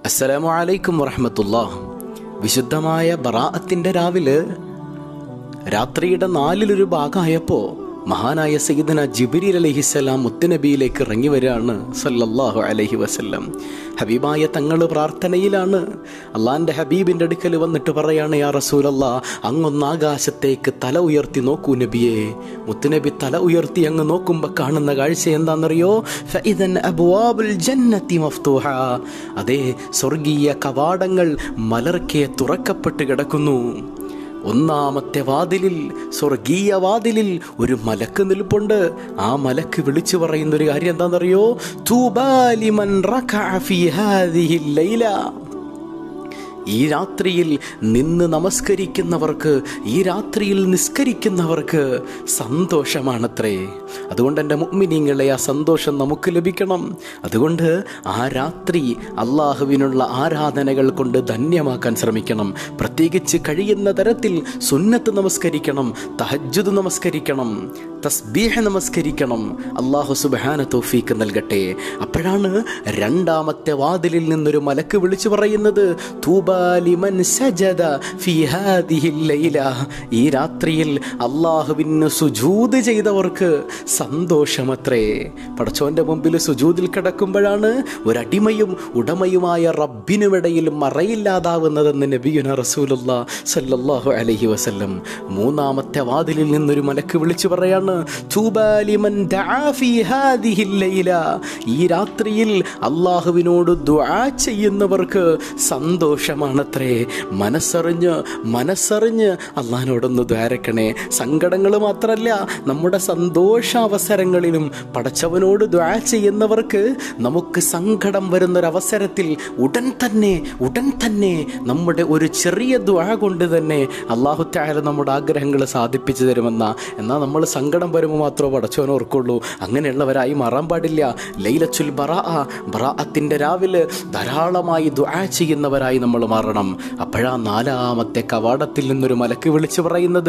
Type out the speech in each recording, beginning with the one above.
അസ്സലാമു അലൈക്കും വറഹമത്തുള്ള വിശുദ്ധമായ ബറാഅത്തിന്റെ രാവില് രാത്രിയുടെ നാലിലൊരു ഭാഗമായപ്പോൾ മഹാനായ സയ്യിദന ജിബിരിൽ അലഹിസ്സലാം മുത്തുനബിയിലേക്ക് ഇറങ്ങി വരികയാണ് സല്ലല്ലാഹു അലൈഹി വസല്ലം ഹബീബായ തങ്ങൾ പ്രാർത്ഥനയിലാണ് അള്ളാന്റെ ഹബീബിൻ്റെ അടുക്കൽ വന്നിട്ട് പറയാണ് യാ റസൂലല്ലാ അങ്ങൊന്ന് ആകാശത്തേക്ക് തല ഉയർത്തി നോക്കൂ നബിയെ മുത്തുനബി തല ഉയർത്തി അങ്ങ് നോക്കുമ്പോൾ കാണുന്ന കാഴ്ച എന്താണെന്നറിയോ ഫഇദൻ അബ്വാബുൽ ജന്നത്തി മഫ്തൂഹ അതേ സ്വർഗീയ കവാടങ്ങൾ മലർക്കെ തുറക്കപ്പെട്ട് കിടക്കുന്നു ഒന്നാമത്തെ വാതിലിൽ സ്വർഗീയ വാതിലിൽ ഒരു മലക്ക് നിൽപ്പുണ്ട് ആ മലക്ക് വിളിച്ചു പറയുന്ന ഒരു കാര്യം എന്താണെന്നറിയോ തൂബാലിമൻ റകഅ ഫീ ഹാദിഹിൽ ലൈല ഈ രാത്രിയിൽ നിന്ന് നമസ്കരിക്കുന്നവർക്ക് ഈ രാത്രിയിൽ നിസ്കരിക്കുന്നവർക്ക് സന്തോഷമാണത്രേ അതുകൊണ്ട് എൻ്റെ മുഗ്മിനിങ്ങളെ ആ സന്തോഷം നമുക്ക് ലഭിക്കണം അതുകൊണ്ട് ആ രാത്രി അള്ളാഹുവിനുള്ള ആരാധനകൾ കൊണ്ട് ധന്യമാക്കാൻ ശ്രമിക്കണം പ്രത്യേകിച്ച് കഴിയുന്ന തരത്തിൽ സുന്നത്ത് നമസ്കരിക്കണം തഹജ്ജുദ് നമസ്കരിക്കണം തസ്ബീഹ നമസ്കരിക്കണം അള്ളാഹു സുബാന തോഫീക്ക് നൽകട്ടെ അപ്പോഴാണ് രണ്ടാമത്തെ വാതിലിൽ നിന്നൊരു മലക്ക് വിളിച്ചു പറയുന്നത് തൂബാലിമൻ സജദ ഫീ ഹാദിഹിൽ ലൈല ഈ രാത്രിയിൽ അള്ളാഹുവിന് സുജൂത് ചെയ്തവർക്ക് സന്തോഷമത്രേ പടച്ചോന്റെ മുമ്പിൽ സുജൂതിൽ കിടക്കുമ്പോഴാണ് ഒരടിമയും ഉടമയുമായ റബ്ബിനുമിടയിൽ മറയില്ലാതാവുന്നതെന്ന് നബിയുന റസൂലുള്ള സല്ലല്ലാഹു അലൈഹി വസല്ലം മൂന്നാമത്തെ വാതിലിൽ നിന്നൊരു മലക്ക് വിളിച്ചു പറയാണ് തൂബാലിമൻ ദആ ഫീ ഹാദിഹിൽ ലൈല ഈ രാത്രിയിൽ അള്ളാഹുവിനോട് ദുആ ചെയ്യുന്നവർക്ക് സന്തോഷമാണത്രേ മനസ്സറിഞ്ഞ് മനസ്സറിഞ്ഞ് അള്ളാഹിനോടൊന്ന് ദ്വാരക്കണേ സങ്കടങ്ങൾ മാത്രമല്ല നമ്മുടെ സന്തോഷാവസരങ്ങളിലും പടച്ചവനോട് ദ്വാ ചെയ്യുന്നവർക്ക് നമുക്ക് സങ്കടം വരുന്നൊരവസരത്തിൽ ഉടൻ തന്നെ ഉടൻ തന്നെ നമ്മുടെ ഒരു ചെറിയ ദ്വാ കൊണ്ട് തന്നെ അള്ളാഹു താല നമ്മുടെ ആഗ്രഹങ്ങൾ സാധിപ്പിച്ചു തരുമെന്ന എന്നാൽ നമ്മൾ സങ്കടം വരുമ്പോൾ മാത്രമേ പടച്ചവൻ ഓർക്കുള്ളൂ അങ്ങനെയുള്ളവരായി മാറാൻ പാടില്ല ലൈലച്ചുൽ ബറാ ബറാഅത്തിൻ്റെ രാവിലെ ധാരാളമായി ദ്വാ ചെയ്യുന്നവരായി നമ്മൾ മാറണം അപ്പോഴാ നാലാമത്തെ കവാടത്തിൽ നിന്നൊരു മലക്ക് വിളിച്ചു പറയുന്നത്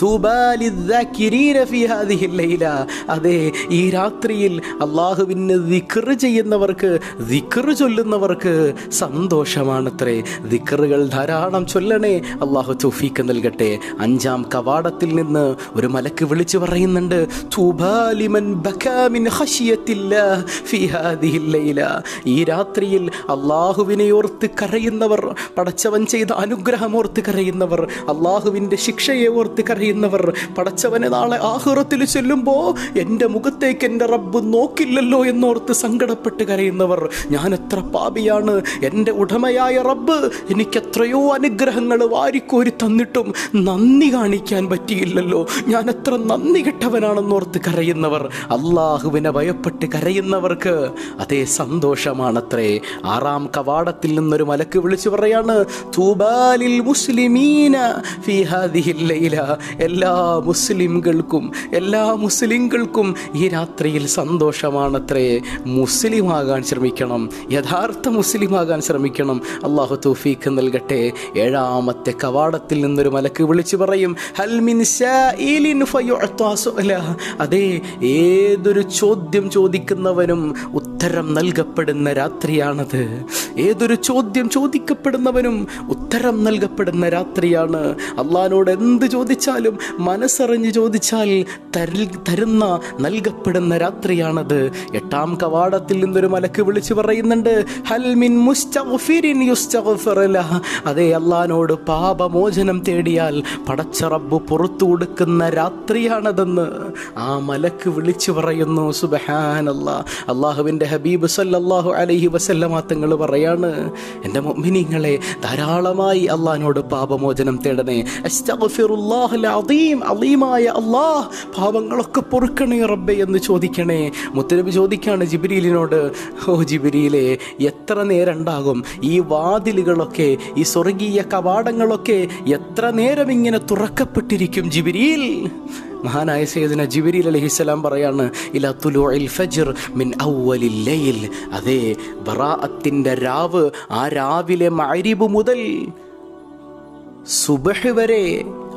തൂബാലിദ്ദാകിരീന ഫീ ഹാദിഹിൽ ലൈല അതെ ഈ രാത്രിയിൽ അള്ളാഹുവിന് ദിക്ർ ചെയ്യുന്നവർക്ക് ദിക്ർ ചൊല്ലുന്നവർക്ക് സന്തോഷമാണത്രേ ദിക്റുകൾ ധാരാളം ചൊല്ലണേ അള്ളാഹു തൗഫീക്ക് നൽകട്ടെ അഞ്ചാം കവാടത്തിൽ നിന്ന് ഒരു മലക്ക് വിളിച്ചു പറയുന്നുണ്ട് തൂബാലിമൻ ബകാ മിൻ ഖശിയത്തില്ലാഹ് ഫീ ഹാദിഹിൽ ലൈല ഈ രാത്രിയിൽ അള്ളാഹുവിനെ ഓർത്ത് കരയുന്നവർ പടച്ചവൻ ചെയ്ത അനുഗ്രഹം ഓർത്ത് കരയുന്നവർ അള്ളാഹുവിൻ്റെ ശിക്ഷയെ ഓർത്ത് കരയുന്നവർ പടച്ചവനെ നാളെ ആഹുറത്തിൽ ചെല്ലുമ്പോൾ എൻ്റെ മുഖത്തേക്ക് എൻ്റെ റബ്ബ് നോക്കില്ലല്ലോ എന്നോർത്ത് സങ്കടപ്പെട്ട് കരയുന്നവർ ഞാൻ എത്ര പാപിയാണ് എൻ്റെ ഉടമയായ റബ്ബ് എനിക്ക് എത്രയോ അനുഗ്രഹങ്ങൾ വാരിക്കോരി തന്നിട്ടും നന്ദി കാണിക്കാൻ പറ്റിയില്ലല്ലോ ഞാൻ എത്ര നന്ദി കെട്ടവനാണെന്നോർത്ത് കരയുന്നവർ അള്ളാഹുവിനെ ഭയപ്പെട്ട് കരയുന്നവർക്ക് അതേ സന്തോഷമാണത്രേ ആറാം കവാടത്തിൽ നിന്നൊരു മലക്ക് വിളിച്ചു പറയാണ് തൂബാലിൽ മുസ്ലിമീന ഫീ ഹാദിഹിൽ ലൈല എല്ലാ മുസ്ലിംകൾക്കും എല്ലാ മുസ്ലിംകൾക്കും ഈ രാത്രിയിൽ സന്തോഷമാണത്രേ മുസ്ലിമാകാൻ ശ്രമിക്കണം യഥാർത്ഥ മുസ്ലിമാകാൻ ശ്രമിക്കണം അള്ളാഹു തൗഫീഖ് നൽകട്ടെ ഏഴാമത്തെ കവാടത്തിൽ നിന്നൊരു മലക്ക് വിളിച്ചു പറയും ഹൽമിൻ സായിലിൻ ഫയുഅത്താ സുഅല. അതെ ഏതൊരു ചോദ്യം ചോദിക്കുന്നവനും ഉത്തരം നൽകപ്പെടുന്ന രാത്രിയാണത് ഏതൊരു ചോദ്യം ചോദിക്കപ്പെടുന്നവനും ഉത്തരം നൽകപ്പെടുന്ന രാത്രിയാണ് അള്ളഹാനോട് എന്ത് ചോദിച്ചാലും മനസ്സറിഞ്ഞ് ചോദിച്ചാൽ തരി- തരുന്ന നൽകപ്പെടുന്ന രാത്രിയാണത് എട്ടാം കവാടത്തിൽ നിന്നൊരു മലക്ക് വിളിച്ചു പറയുന്നുണ്ട് ഹൽമിൻ മുസ്തഗ്ഫിരിൻ യുസ്തഗ്ഫർ ലഹ്. അതെ അള്ളഹാനോട് പാപമോചനം തേടിയാൽ പടച്ച റബ്ബ് പുറത്തു കൊടുക്കുന്ന രാത്രിയാണതെന്ന് ആ മലക്ക് വിളിച്ചു പറയുന്നു സുബഹാനല്ല അള്ളാഹുവിൻ്റെ ഹബീബ് സല്ലല്ലാഹു അലൈഹി വസല്ലമ തങ്ങൾ പറയാണ് എൻ്റെ മൊമിനിങ്ങളെ ധാരാളമായി അള്ളഹാനോട് പാപമോചനം തേടണേ അസ്തഗ്ഫിറുല്ലാഹുൽ അദീം അലീമായ അള്ളാഹ് പാപങ്ങളൊക്കെ പൊറുക്കണേ റബ്ബെ എന്ന് ചോദിക്കണേ മുത്തനബി ചോദിക്കാണ് ജിബിരിയിലിനോട് ഓ ജിബിരിയിലെ എത്ര നേരം ഉണ്ടാകും ഈ വാതിലുകളൊക്കെ ഈ സ്വർഗീയ കവാടങ്ങളൊക്കെ എത്ര നേരം ഇങ്ങനെ തുറക്കപ്പെട്ടിരിക്കും ജിബിരിയിൽ മഹാനായ സയ്യിദന ജിബിരിൽ അലഹിസ്സലാം പറയാണ് ഇല തുലുഇൽ ഫജ്ർ മിൻ അവ്വലിൽ ലൈൽ അതെ ബറാഅത്തിന്റെ രാവ് ആ രാവിലെ മഅരിബ് മുതൽ സുബഹ് വരെ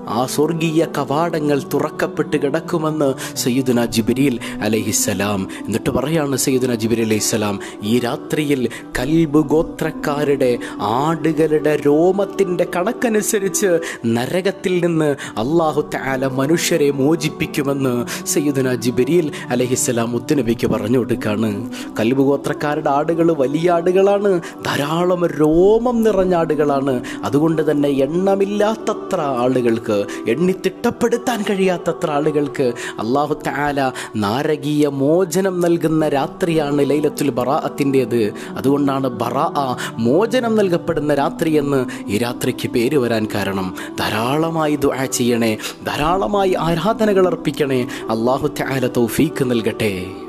ആ സ്വർഗീയ കവാടങ്ങൾ തുറക്കപ്പെട്ട് കിടക്കുമെന്ന് സയ്യിദുന ജിബിരിൽ അലൈഹിസ്സലാം എന്നിട്ട് പറയാണ് സയ്യിദുന ജിബിരി അലൈഹിസ്സലാം ഈ രാത്രിയിൽ കൽബ് ഗോത്രക്കാരുടെ ആടുകളുടെ രോമത്തിൻ്റെ കണക്കനുസരിച്ച് നരകത്തിൽ നിന്ന് അള്ളാഹു താല മനുഷ്യരെ മോചിപ്പിക്കുമെന്ന് സയ്യിദുന ജിബിരിൽ അലഹിസ്സലാം മുത്തുനബിക്ക് പറഞ്ഞു കൊടുക്കാണ് കൽബ് ഗോത്രക്കാരുടെ ആടുകൾ വലിയ ആടുകളാണ് ധാരാളം രോമം നിറഞ്ഞ ആടുകളാണ് അതുകൊണ്ട് തന്നെ എണ്ണമില്ലാത്തത്ര ആളുകൾക്ക് എണ്ണി തിട്ടപ്പെടുത്താൻ കഴിയാത്തത്ര ആളുകൾക്ക് അള്ളാഹു താല നാരകീയ മോചനം നൽകുന്ന രാത്രിയാണ് ലൈലത്തുൽ ബറാഅത്തിൻ്റെത് അതുകൊണ്ടാണ് ബറാ മോചനം നൽകപ്പെടുന്ന രാത്രി എന്ന് ഈ രാത്രിക്ക് പേര് വരാൻ കാരണം ധാരാളമായി ദുആ ചെയ്യണേ ധാരാളമായി ആരാധനകൾ അർപ്പിക്കണേ അള്ളാഹു താല തൗഫീക്ക് നൽകട്ടെ